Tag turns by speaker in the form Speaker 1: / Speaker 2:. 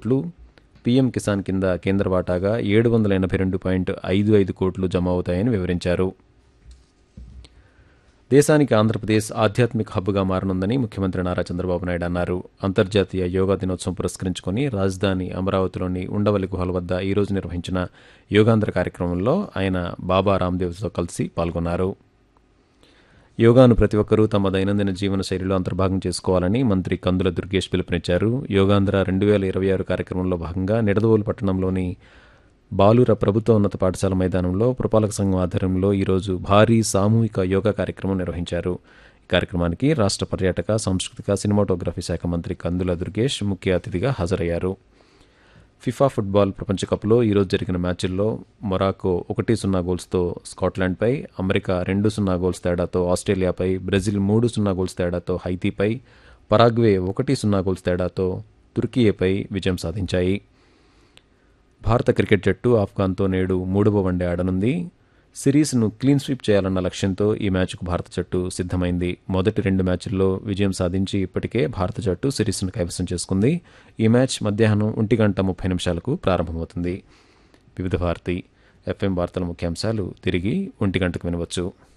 Speaker 1: కోట్లు పీఎం కిసాన్ కింద కేంద్ర వాటాగా ఏడు వందల ఎనభై రెండు పాయింట్ ఐదు ఐదు కోట్లు జమ అవుతాయని వివరించారు దేశానికి ఆంధ్రప్రదేశ్ ఆధ్యాత్మిక హబ్గా మారనుందని ముఖ్యమంత్రి నారా చంద్రబాబు నాయుడు అన్నారు అంతర్జాతీయ యోగా దినోత్సవం పురస్కరించుకుని రాజధాని అమరావతిలోని ఉండవల్లి గుహల వద్ద ఈరోజు నిర్వహించిన యోగాంధ్ర కార్యక్రమంలో ఆయన బాబా రామ్దేవ్తో కలిసి పాల్గొన్నారు యోగాను ప్రతి ఒక్కరూ తమ దైనందిన జీవన శైలిలో అంతర్భాగం చేసుకోవాలని మంత్రి కందుల దుర్గేష్ పిలుపునిచ్చారు యోగాంధ్ర రెండు వేల ఇరవై ఆరు కార్యక్రమంలో భాగంగా నిడదవోలు పట్టణంలోని బాలుర ప్రభుత్వ ఉన్నత పాఠశాల మైదానంలో పురపాలక సంఘం ఆధ్వర్యంలో ఈరోజు భారీ సామూహిక యోగా కార్యక్రమం నిర్వహించారు ఈ కార్యక్రమానికి రాష్ట్ర పర్యాటక సాంస్కృతిక సినిమాటోగ్రఫీ శాఖ మంత్రి కందుల దుర్గేష్ ముఖ్య అతిథిగా హాజరయ్యారు ఫిఫా ఫుట్బాల్ ప్రపంచ కప్లో ఈరోజు జరిగిన మ్యాచ్ల్లో మొరాకో ఒకటి సున్నా గోల్స్తో స్కాట్లాండ్పై అమెరికా రెండు సున్నా గోల్స్ తేడాతో ఆస్ట్రేలియాపై బ్రెజిల్ మూడు సున్నా గోల్స్ తేడాతో హైతీపై పరాగ్వే ఒకటి సున్నా గోల్స్ తేడాతో తుర్కియేపై విజయం సాధించాయి భారత క్రికెట్ జట్టు ఆఫ్ఘాన్తో నేడు మూడవ వన్డే ఆడనుంది సిరీస్ను క్లీన్ స్వీప్ చేయాలన్న లక్ష్యంతో ఈ మ్యాచ్కు భారత జట్టు సిద్ధమైంది మొదటి రెండు మ్యాచ్ల్లో విజయం సాధించి ఇప్పటికే భారత జట్టు సిరీస్ను కైవసం చేసుకుంది ఈ మ్యాచ్ మధ్యాహ్నం ఒంటి గంట ముప్పై నిమిషాలకు ప్రారంభమవుతుంది వివిధ భారతి ఎఫ్ఎం వార్తల ముఖ్యాంశాలు తిరిగి ఒంటి గంటకు వినవచ్చు